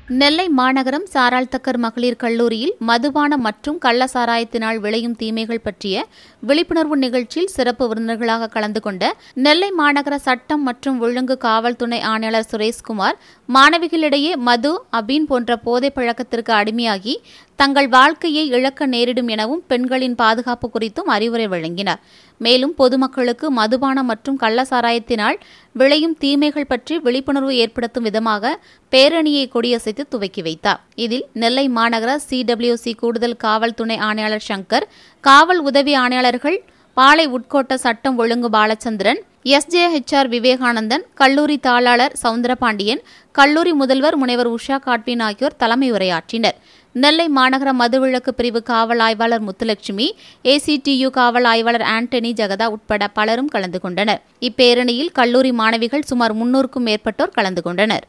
நெல்லை மாநகரம் சாராள்தக்கர் மகளிர் கல்லூரியில் மதுபானம் மற்றும் கள்ள சாராயத்தினால் விளையும் தீமைகள் பற்றிய விழிப்புணர்வு நிகழ்ச்சியில் சிறப்பு விருந்தினர்களாக கலந்து கொண்ட நெல்லை மாநகர சட்டம் மற்றும் ஒழுங்கு காவல் துணை ஆணையாளர் சுரேஷ்குமார் மாணவிகளிடையே மது அபீன் போன்ற போதைப் பழக்கத்திற்கு அடிமையாகி தங்கள் வாழ்க்கையை இழக்க நேரிடும் எனவும் பெண்களின் பாதுகாப்பு குறித்தும் அறிவுரை வழங்கினார் மேலும் பொதுமக்களுக்கு மதுபானம் மற்றும் கள்ள சாராயத்தினால் விளையும் தீமைகள் பற்றி விழிப்புணர்வு ஏற்படுத்தும் விதமாக பேரணியை கொடியசைத்து துவக்கி வைத்தார் இதில் நெல்லை மாநகர சிடபிள்யூசி கூடுதல் காவல் துணை ஆணையாளர் சங்கர் காவல் உதவி ஆணையாளர்கள் பாளை உட்கோட்ட சட்டம் ஒழுங்கு பாலச்சந்திரன் எஸ்ஜேஹெச்ஆர் விவேகானந்தன் கல்லூரி தாளாளர் சவுந்தரபாண்டியன் கல்லூரி முதல்வர் முனைவர் உஷா காட்பின் ஆகியோர் தலைமை உரையாற்றினர் நெல்லை மாநகர மதுவிலக்கு பிரிவு காவல் ஆய்வாளர் முத்துலட்சுமி ஏசிடியு காவல் ஆய்வாளர் ஆண்டனி ஜெகதா உட்பட பலரும் கலந்து கொண்டனர் இப்பேரணியில் கல்லூரி மாணவிகள் சுமார் முன்னூறுக்கும் மேற்பட்டோர் கலந்து கொண்டனர்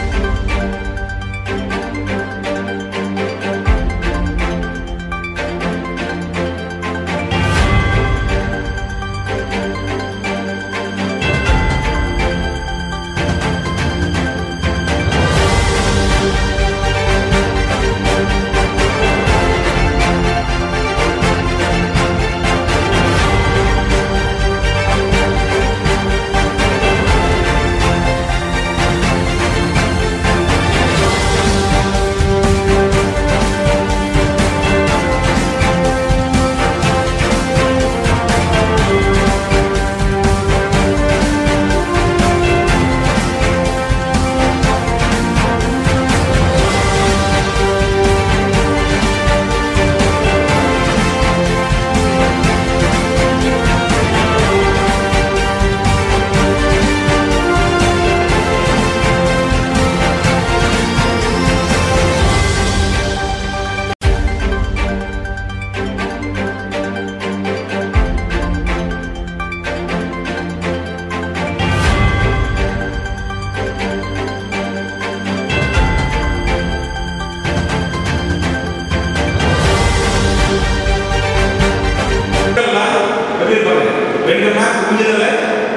வேண்டும்னா குஞ்சதில்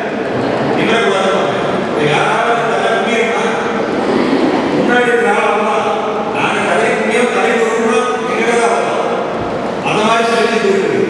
நின்றக்கூடாது யாராவது தலை கும்பிடுமா முன்னாடி இருக்கிற ஆள் அம்மா நாங்கள் தலை கும்பியும் தலை கும்பிடும் எங்கிட்ட தான் வந்தோம் அந்த மாதிரி சொல்லி இருக்குது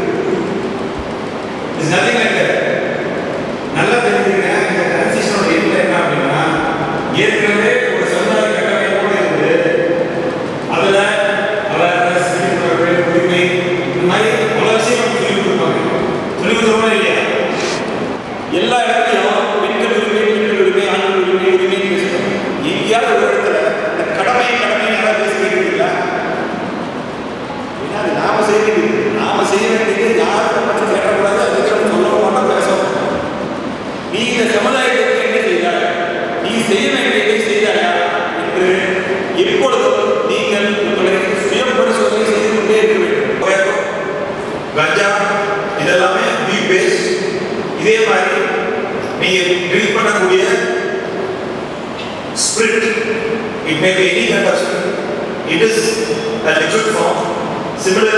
இட்ஸ் நதிங் லைக் நல்லா தெரிஞ்சுக்கங்க இந்த டிரான்சிஷனோட எண்ணில் என்ன அப்படின்னா ஏற்கனவே ஒரு சமுதாய கட்டமைப்போடு இருக்குது அதில் அவேர்னஸ் விழிப்புணர்வு உரிமை இந்த மாதிரி பல விஷயம் நமக்கு சொல்லிக் கொடுப்பாங்க சொல்லிக் கொடுத்தோமா இல்லையா எல்லா இடத்துலையும் பெண்கள் உரிமை பெண்கள் உரிமை ஆண்கள் உரிமை உரிமை பேசுகிறோம் எங்கேயாவது ஒரு இடத்துல இந்த கடமை கடமை யாராவது பேசிக்கிறீங்களா ஏன்னா அது நாம செய்ய நாம செய்ய வேண்டியது யாருக்கும் மட்டும் கேட்கக்கூடாது அதுக்கு சொல்ல மாட்டோம் பேசணும் நீ இந்த சமுதாயத்திற்கு என்ன செய்தாய் நீ செய்ய வேண்டியதை செய்தாயா என்று எப்பொழுதும் நீங்கள் உங்களை சுய பரிசோதனை செய்து கொண்டே இருக்க வேண்டும் கஞ்சா இதெல்லாமே பி பேஸ் இதே மாதிரி நீங்க ட்ரிங்க் பண்ணக்கூடிய spirit it may be any kind of it is a liquid form similar